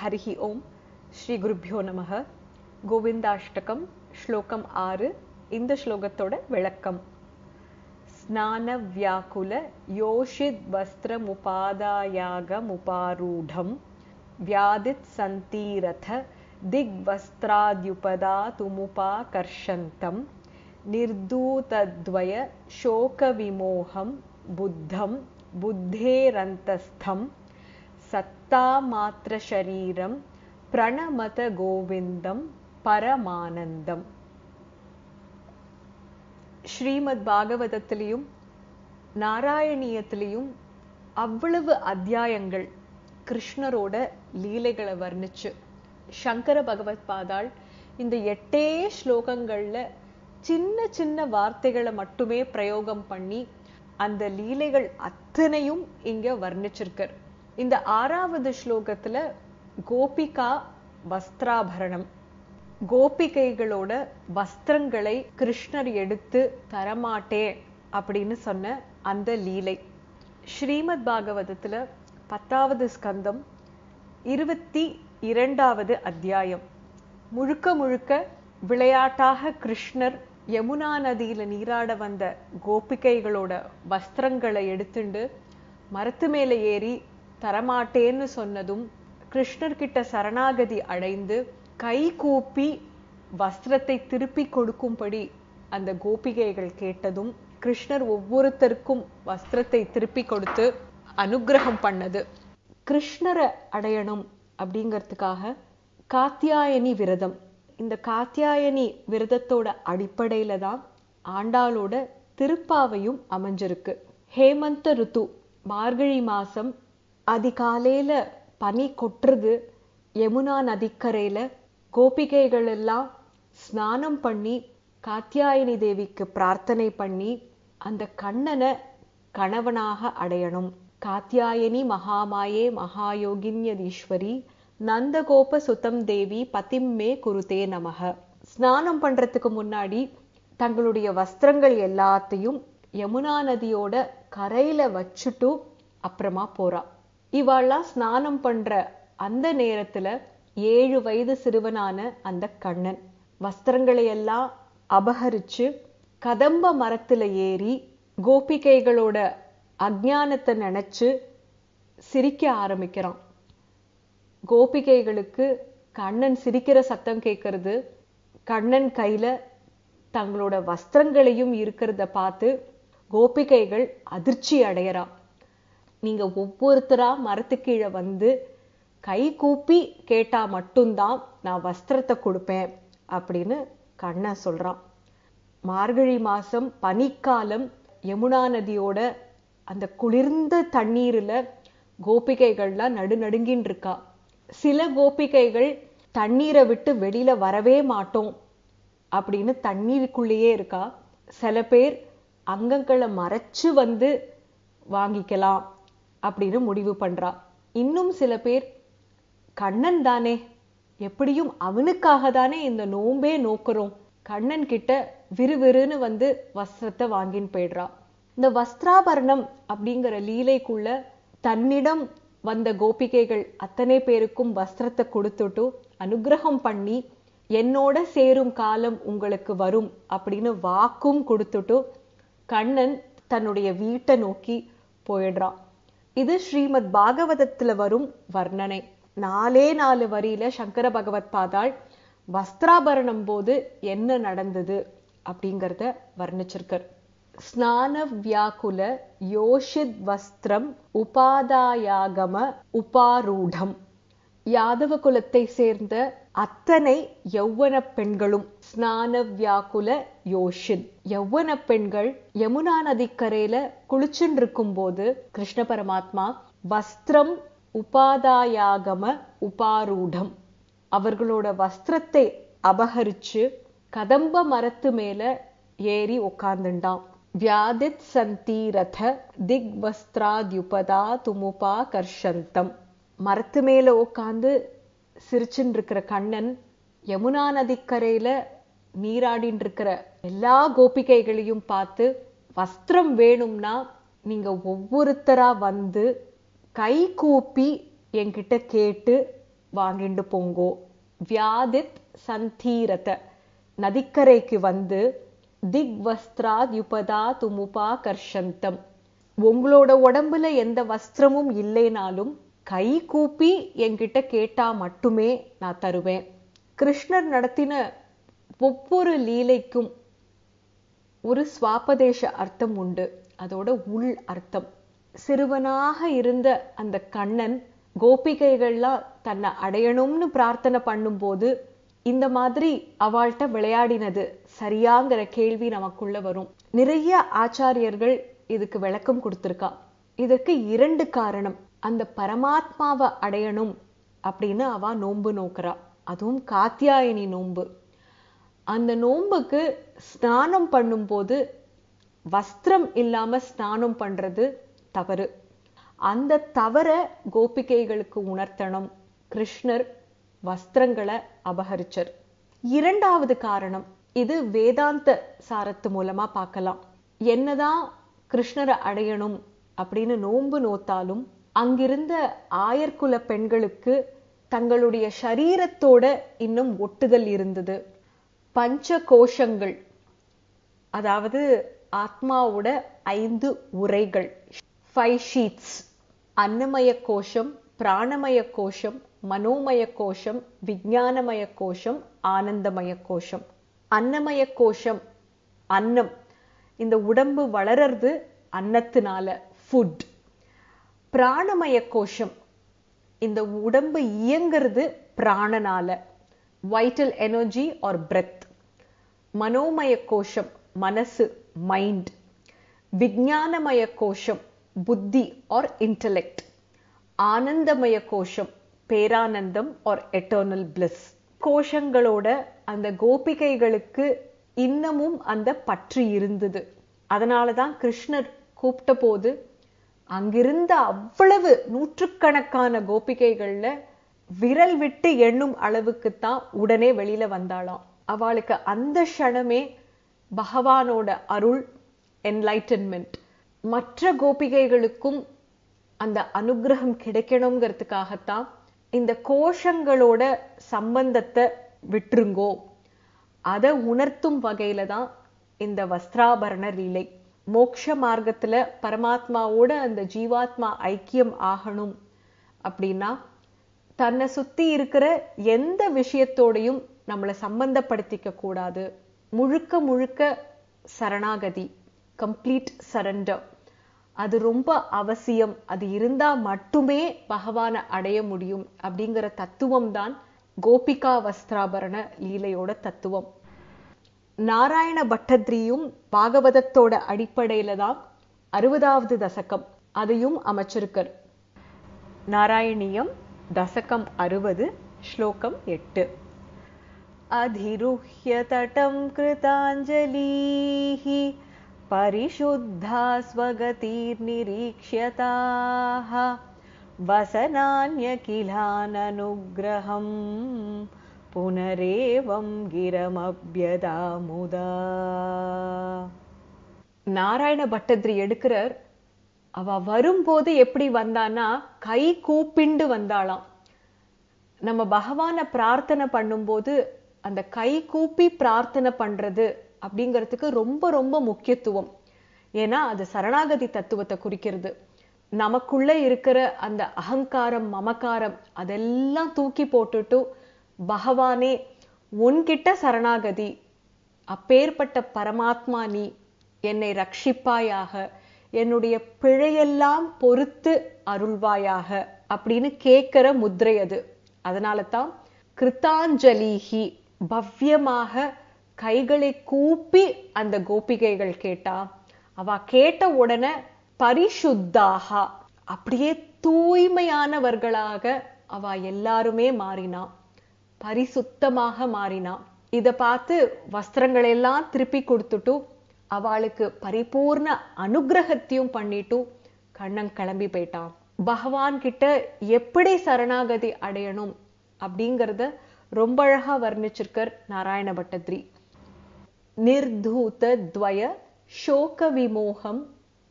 हरिः ओम् ஸ்ரீகுருப்பியோ நமக கோவிந்தாஷ்டகம் ஸ்லோகம் ஆறு இந்த ஸ்லோகத்தோட விளக்கம் ஸ்நான வியாக்குல யோஷித் வஸ்திரமுபாதாயாகமுபாரூடம் வியாதித் சந்தீரத दिग्वस्त्राद्युपदातुमुपाकर्षन्तम् निर्दूतद्वय शोकविमोहं बुद्धं बुद्धेरन्तस्थं सत्तामात्रशरीरं प्रणमत गोविन्दं பரமானந்தம் ஸ்ரீமத் பாகவதத்திலையும் நாராயணியத்திலையும் அவ்வளவு அத்தியாயங்கள் கிருஷ்ணரோட லீலைகளை வர்ணிச்சு சங்கர பகவத் பாதாள் இந்த எட்டே ஸ்லோகங்கள்ல சின்ன சின்ன வார்த்தைகளை மட்டுமே பிரயோகம் பண்ணி அந்த லீலைகள் அத்தனையும் இங்க வர்ணிச்சிருக்கார் இந்த ஆறாவது ஸ்லோகத்துல கோபிகா வஸ்திராபரணம் கோபிகைகளோட வஸ்திரங்களை கிருஷ்ணர் எடுத்து தரமாட்டேன் அப்படின்னு சொன்ன அந்த லீலை ஸ்ரீமத் பாகவதத்துல பத்தாவது ஸ்கந்தம் இருபத்தி இரண்டாவது அத்தியாயம் முழுக்க முழுக்க விளையாட்டாக கிருஷ்ணர் யமுனா நதியில நீராட வந்த கோபிகைகளோட வஸ்திரங்களை எடுத்துண்டு மரத்து மேல ஏறி தரமாட்டேன்னு சொன்னதும் கிருஷ்ணர் கிட்ட சரணாகதி அடைந்து கை கூப்பி வஸ்திரத்தை திருப்பி கொடுக்கும்படி அந்த கோபிகைகள் கேட்டதும் கிருஷ்ணர் ஒவ்வொருத்தருக்கும் வஸ்திரத்தை திருப்பி கொடுத்து அனுகிரகம் பண்ணது கிருஷ்ணரை அடையணும் அப்படிங்கிறதுக்காக காத்தியாயனி விரதம் இந்த காத்தியாயனி விரதத்தோட அடிப்படையில தான் ஆண்டாளோட திருப்பாவையும் அமைஞ்சிருக்கு ஹேமந்த ருத்து மார்கழி மாசம் அதிகாலையில பனி கொட்டுறது யமுனா நதிக்கரையில கோபிகைகள் எல்லாம் ஸ்நானம் பண்ணி காத்தியாயனி தேவிக்கு பிரார்த்தனை பண்ணி அந்த கண்ணனை கணவனாக அடையணும் காத்தியாயனி மகாமாயே மகாயோகின்யதீஸ்வரி நந்தகோப சுதம் தேவி பதிம்மே குருதே நமக ஸ்நானம் பண்றதுக்கு முன்னாடி தங்களுடைய வஸ்திரங்கள் எல்லாத்தையும் யமுனா நதியோட கரையில வச்சுட்டு அப்புறமா போறா இவாள்லாம் ஸ்நானம் பண்ற அந்த நேரத்துல ஏழு வயது சிறுவனான அந்த கண்ணன் வஸ்திரங்களை எல்லாம் அபகரிச்சு கதம்ப மரத்துல ஏறி கோபிகைகளோட அஜானத்தை நினைச்சு சிரிக்க ஆரம்பிக்கிறான் கோபிகைகளுக்கு கண்ணன் சிரிக்கிற சத்தம் கேட்கறது கண்ணன் கையில தங்களோட வஸ்திரங்களையும் இருக்கிறத பார்த்து கோபிகைகள் அதிர்ச்சி அடையறா நீங்க ஒவ்வொருத்தரா மரத்துக்கீழே வந்து கை கூப்பி கேட்டா மட்டும்தான் நான் வஸ்திரத்தை கொடுப்பேன் அப்படின்னு கண்ணன் சொல்றான் மார்கழி மாசம் பனிக்காலம் யமுனா நதியோட அந்த குளிர்ந்த தண்ணீர்ல கோபிகைகள்லாம் நடுநடுங்கின்னு இருக்கா சில கோபிகைகள் தண்ணீரை விட்டு வெளியில வரவே மாட்டோம் அப்படின்னு தண்ணீருக்குள்ளேயே இருக்கா சில பேர் அங்கங்களை மறைச்சு வந்து வாங்கிக்கலாம் அப்படின்னு முடிவு பண்றா இன்னும் சில பேர் கண்ணன் தானே எப்படியும் அவனுக்காக தானே இந்த நோம்பே நோக்குறோம் கண்ணன் கிட்ட விறுவிறுன்னு வந்து வஸ்திரத்தை வாங்கின்னு போயிடுறா இந்த வஸ்திராபரணம் அப்படிங்கிற லீலைக்குள்ள தன்னிடம் வந்த கோபிகைகள் அத்தனை பேருக்கும் வஸ்திரத்தை கொடுத்துட்டு அனுகிரகம் பண்ணி என்னோட சேரும் காலம் உங்களுக்கு வரும் அப்படின்னு வாக்கும் கொடுத்துட்டு கண்ணன் தன்னுடைய வீட்டை நோக்கி போயிடுறான் இது ஸ்ரீமத் பாகவதத்துல வரும் வர்ணனை நாலே நாலு வரியில சங்கர பகவத் பாதாள் வஸ்திராபரணம் போது என்ன நடந்தது அப்படிங்கிறத வர்ணிச்சிருக்கார் ஸ்நான வியாக்குல யோஷித் வஸ்திரம் உபாதாயாகம உபாரூடம் யாதவ குலத்தை சேர்ந்த அத்தனை யௌவன பெண்களும் ஸ்நான வியாக்குல யோஷித் யௌவன பெண்கள் யமுனா நதிக்கரையில குளிச்சுன்னு இருக்கும் போது கிருஷ்ண பரமாத்மா வஸ்திரம் உபாதாயாகம உபாரூடம் அவர்களோட வஸ்திரத்தை அபகரிச்சு கதம்ப மரத்து மேல ஏறி உட்கார்ந்துண்டான் வியாதித் சந்தீரத திக் வஸ்திராத்யுபதா துமுபா கர்ஷந்தம் மரத்து மேல உட்காந்து சிரிச்சுன்னு இருக்கிற கண்ணன் யமுனா நதிக்கரையில நீராடின்னு இருக்கிற எல்லா கோபிகைகளையும் பார்த்து வஸ்திரம் வேணும்னா நீங்க ஒவ்வொருத்தரா வந்து கை கூப்பி என்கிட்ட கேட்டு வாங்கிண்டு போங்கோ வியாதித் சந்தீரத நதிக்கரைக்கு வந்து திக் வஸ்திராத் யுபதா துமுபா கர்ஷந்தம் உங்களோட உடம்புல எந்த வஸ்திரமும் இல்லைனாலும் கை கூப்பி என்கிட்ட கேட்டா மட்டுமே நான் தருவேன் கிருஷ்ணர் நடத்தின ஒவ்வொரு லீலைக்கும் ஒரு சுவாபதேச அர்த்தம் உண்டு அதோட உள் அர்த்தம் சிறுவனாக இருந்த அந்த கண்ணன் கோபிகைகள்லாம் தன்னை அடையணும்னு பிரார்த்தனை பண்ணும்போது இந்த மாதிரி அவள்கிட்ட விளையாடினது சரியாங்கிற கேள்வி நமக்குள்ள வரும் நிறைய ஆச்சாரியர்கள் இதுக்கு விளக்கம் கொடுத்திருக்கா இதற்கு இரண்டு காரணம் அந்த பரமாத்மாவை அடையணும் அப்படின்னு அவ நோன்பு நோக்குறா அதுவும் காத்தியாயனி நோன்பு அந்த நோன்புக்கு ஸ்நானம் பண்ணும்போது வஸ்திரம் இல்லாம ஸ்நானம் பண்றது தவறு அந்த தவற கோபிகைகளுக்கு உணர்த்தணும் கிருஷ்ணர் வஸ்திரங்களை அபகரிச்சர் இரண்டாவது காரணம் இது வேதாந்த சாரத்து மூலமா பார்க்கலாம் என்னதான் கிருஷ்ணரை அடையணும் அப்படின்னு நோன்பு நோத்தாலும் அங்கிருந்த ஆயர்குல பெண்களுக்கு தங்களுடைய சரீரத்தோட இன்னும் ஒட்டுதல் இருந்தது பஞ்ச கோஷங்கள் அதாவது ஆத்மாவோட ஐந்து உரைகள் ஃபைவ் ஷீட்ஸ் அன்னமய கோஷம் பிராணமய கோஷம் மனோமய கோஷம் விஞ்ஞானமய கோஷம் ஆனந்தமய கோஷம் அன்னமய கோஷம் அன்னம் இந்த உடம்பு வளர்றது அன்னத்தினால ஃபுட் பிராணமய கோஷம் இந்த உடம்பு இயங்கிறது பிராணனால வைட்டல் எனர்ஜி ஆர் பிரெத் மனோமய கோஷம் மனசு மைண்ட் விஞ்ஞானமய கோஷம் புத்தி ஆர் இன்டலெக்ட் ஆனந்தமய கோஷம் பேரானந்தம் ஆர் எட்டர்னல் பிளிஸ் கோஷங்களோட அந்த கோபிகைகளுக்கு இன்னமும் அந்த பற்று இருந்தது அதனாலதான் கிருஷ்ணர் கூப்பிட்ட போது அங்கிருந்த அவ்வளவு நூற்றுக்கணக்கான கோபிகைகள்ல விரல் விட்டு எண்ணும் அளவுக்குத்தான் உடனே வெளியில வந்தாளாம் அவளுக்கு அந்த க்ஷணமே பகவானோட அருள் என்லைட்டன்மெண்ட் மற்ற கோபிகைகளுக்கும் அந்த அனுகிரகம் கிடைக்கணுங்கிறதுக்காகத்தான் இந்த கோஷங்களோட சம்பந்தத்தை விட்டுருங்கோ அதை உணர்த்தும் வகையில தான் இந்த வஸ்திராபரண லீலை மோக்ஷ மார்க்கத்துல பரமாத்மாவோட அந்த ஜீவாத்மா ஐக்கியம் ஆகணும் அப்படின்னா தன்னை சுத்தி இருக்கிற எந்த விஷயத்தோடையும் நம்மளை சம்பந்தப்படுத்திக்க கூடாது முழுக்க முழுக்க சரணாகதி கம்ப்ளீட் சரண்டர் அது ரொம்ப அவசியம் அது இருந்தா மட்டுமே பகவானை அடைய முடியும் அப்படிங்கிற தத்துவம் தான் கோபிகா வஸ்திராபரண லீலையோட தத்துவம் நாராயண பட்டத்ரியும் பாகவதத்தோட அடிப்படையில தான் அறுபதாவது தசகம் அதையும் அமைச்சிருக்கர் நாராயணியம் தசகம் அறுபது ஸ்லோகம் எட்டு अधिरुह्य तटं कृताञ्जलीः परिशुद्धा स्वगतिर्निरीक्ष्यताः वसनान्यकिलाननुग्रहं पुनरेवं गिरमभ्यदामुदा நாராயண பட்டத்ரி எடுக்கிறார் அவ வரும்போது எப்படி வந்தான்னா கை கூப்பிண்டு வந்தாளாம் நம்ம பகவானை பிரார்த்தனை பண்ணும்போது அந்த கை கூப்பி பிரார்த்தனை பண்றது அப்படிங்கிறதுக்கு ரொம்ப ரொம்ப முக்கியத்துவம் ஏன்னா அது சரணாகதி தத்துவத்தை குறிக்கிறது நமக்குள்ள இருக்கிற அந்த அகங்காரம் மமக்காரம் அதெல்லாம் தூக்கி போட்டுட்டு பகவானே உன்கிட்ட சரணாகதி அப்பேற்பட்ட பரமாத்மா நீ என்னை ரட்சிப்பாயாக என்னுடைய பிழையெல்லாம் பொறுத்து அருள்வாயாக அப்படின்னு கேட்கிற முத்திரை அது அதனால தான் கிருத்தாஞ்சலிஹி பவ்யமாக கைகளை கூப்பி அந்த கோபிகைகள் கேட்டா அவ கேட்ட உடனே பரிசுத்தாக அப்படியே தூய்மையானவர்களாக அவ எல்லாருமே மாறினா பரிசுத்தமாக மாறினா இத பார்த்து வஸ்திரங்கள் எல்லாம் திருப்பி கொடுத்துட்டு அவளுக்கு பரிபூர்ண அனுகிரகத்தையும் பண்ணிட்டு கண்ணன் கிளம்பி போயிட்டான் பகவான் கிட்ட எப்படி சரணாகதி அடையணும் அப்படிங்கறத ரொம்ப அழகா வர்ணிச்சிருக்கர் நாராயண பட்டத்ரி நிர்தூத துவய சோக விமோகம்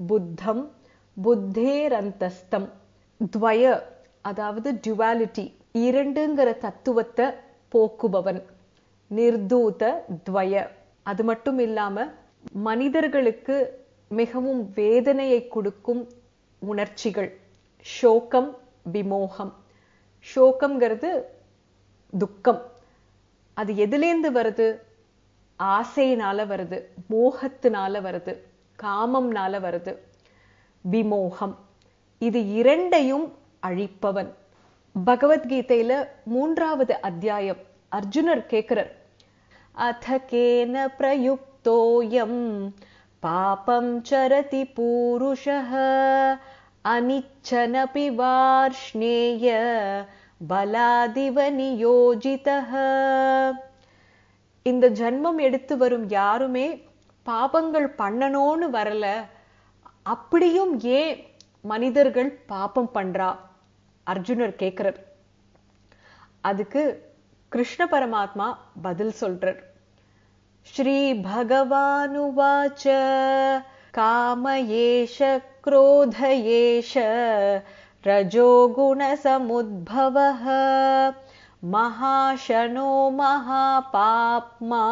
புத்தம் புத்தேரந்தஸ்தம் துவய அதாவது டுவாலிட்டி இரண்டுங்கிற தத்துவத்தை போக்குபவன் நிர்தூத துவய அது மட்டும் இல்லாம மனிதர்களுக்கு மிகவும் வேதனையை கொடுக்கும் உணர்ச்சிகள் சோகம் விமோகம் சோகம்ங்கிறது துக்கம் அது எதுலேருந்து வருது ஆசையினால வருது மோகத்தினால வருது காமம்னால வருது விமோகம் இது இரண்டையும் அழிப்பவன் பகவத்கீதையில மூன்றாவது அத்தியாயம் அர்ஜுனர் கேக்குறார் அத கேன பிரயுக்தோயம் பாபம் சரதி பூருஷः அனிச்சனபி வார்ஷ்ணேய பலாதிவ நியோஜிதः இந்த ஜன்மம் எடுத்து வரும் யாருமே பாபங்கள் பண்ணணும்னு வரல அப்படியும் ஏன் மனிதர்கள் பாபம் பண்றா அர்ஜுனர் கேக்குறார் அதுக்கு கிருஷ்ண பரமாத்மா பதில் சொல்றார் ஸ்ரீ பகவானுவாச்ச காமயேஷ क्रोधयेष रजोगुणसमुद्भवः महाशनो महापाप्मा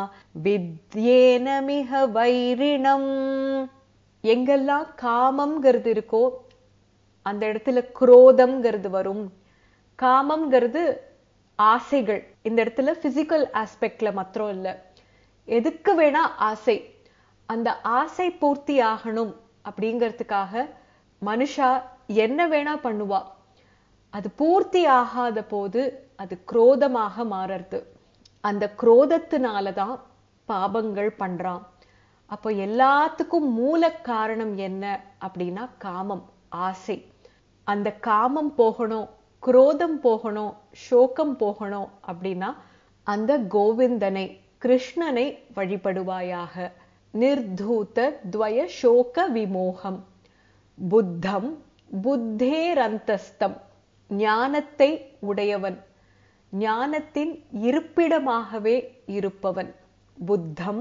வித்யேனமிக வைரிணம் எங்கெல்லாம் காமம்ங்கிறது இருக்கோ அந்த இடத்துல குரோதம்ங்கிறது வரும் காமம்ங்கிறது ஆசைகள் இந்த இடத்துல பிசிக்கல் ஆஸ்பெக்ட்ல மாத்திரம் இல்ல எதுக்கு வேணா ஆசை அந்த ஆசை பூர்த்தி ஆகணும் அப்படிங்கிறதுக்காக மனுஷா என்ன வேணா பண்ணுவா அது பூர்த்தி ஆகாத போது அது குரோதமாக மாறுறது அந்த குரோதத்தினாலதான் பாபங்கள் பண்றான் அப்போ எல்லாத்துக்கும் மூல காரணம் என்ன அப்படின்னா காமம் ஆசை அந்த காமம் போகணும் குரோதம் போகணும் சோகம் போகணும் அப்படின்னா அந்த கோவிந்தனை கிருஷ்ணனை வழிபடுவாயாக நிர்தூத துவய சோக விமோகம் புத்தம் புத்தேரந்தஸ்தம் ஞானத்தை உடையவன் ஞானத்தின் இருப்பிடமாகவே இருப்பவன் புத்தம்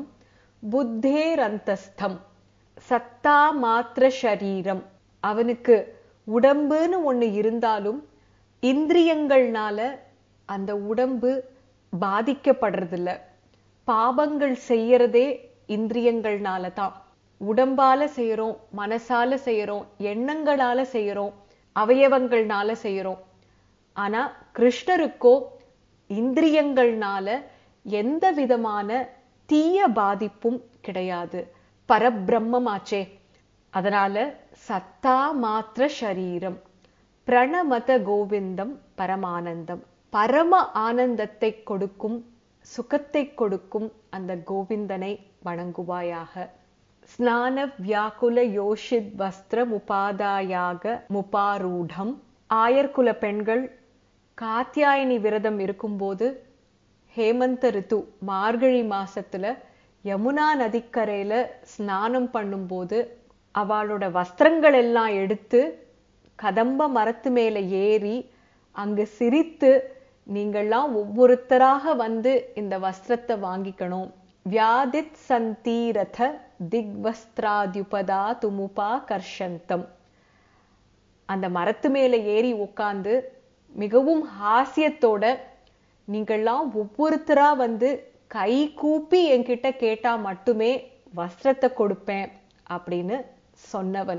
புத்தேரந்தஸ்தம் சத்தா மாத்திர சரீரம் அவனுக்கு உடம்புன்னு ஒண்ணு இருந்தாலும் இந்திரியங்கள்னால அந்த உடம்பு பாதிக்கப்படுறதில்ல பாபங்கள் செய்யறதே இந்திரியங்கள்னால தான் உடம்பால செய்யறோம் மனசால செய்யறோம் எண்ணங்களால செய்யறோம் அவயவங்கள்னால செய்யறோம் ஆனா கிருஷ்ணருக்கோ இந்திரியங்கள்னால எந்த விதமான தீய பாதிப்பும் கிடையாது பரபிரம்மமாச்சே அதனால சத்தா மாத்திர சரீரம் பிரணமத கோவிந்தம் பரமானந்தம் பரம ஆனந்தத்தை கொடுக்கும் சுகத்தை கொடுக்கும் அந்த கோவிந்தனை வணங்குவாயாக ஸ்நான வியாக்குல யோஷித் வஸ்திரம் உபாதாயாக முபாரூடம் ஆயர்குல பெண்கள் காத்தியாயனி விரதம் இருக்கும்போது ஹேமந்த ரித்து மார்கழி மாசத்துல யமுனா நதிக்கரையில ஸ்நானம் பண்ணும்போது அவளோட வஸ்திரங்கள் எல்லாம் எடுத்து கதம்ப மரத்து மேல ஏறி அங்கு சிரித்து நீங்கள்லாம் ஒவ்வொருத்தராக வந்து இந்த வஸ்திரத்தை வாங்கிக்கணும் வியாதித் சந்தீரத திக்வஸ்திராத்யுபதா துமுபா கர்ஷந்தம் அந்த மரத்து மேல ஏறி உட்கார்ந்து மிகவும் ஹாஸ்யத்தோட நீங்கள்லாம் ஒவ்வொருத்தரா வந்து கை கூப்பி என்கிட்ட கேட்டா மட்டுமே வஸ்திரத்தை கொடுப்பேன் அப்படின்னு சொன்னவன்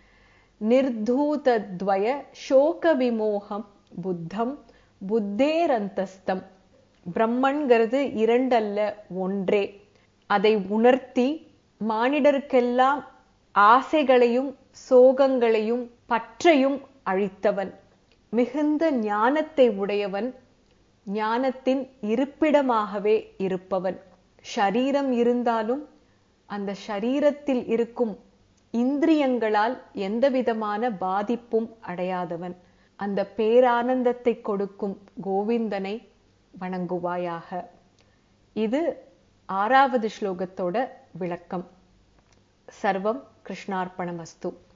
நிர்தூதத்வய சோக விமோகம் புத்தம் புத்தேரந்தஸ்தம் பிரம்மன்கிறது இரண்டல்ல ஒன்றே அதை உணர்த்தி மானிடருக்கெல்லாம் ஆசைகளையும் சோகங்களையும் பற்றையும் அழித்தவன் மிகுந்த ஞானத்தை உடையவன் ஞானத்தின் இருப்பிடமாகவே இருப்பவன் ஷரீரம் இருந்தாலும் அந்த ஷரீரத்தில் இருக்கும் இந்திரியங்களால் எந்த விதமான பாதிப்பும் அடையாதவன் அந்த பேரானந்தத்தை கொடுக்கும் கோவிந்தனை வணங்குவாயாக இது ஆறாவது ஸ்லோகத்தோட விளக்கம் சர்வம் கிருஷ்ணார்ப்பணமஸ்து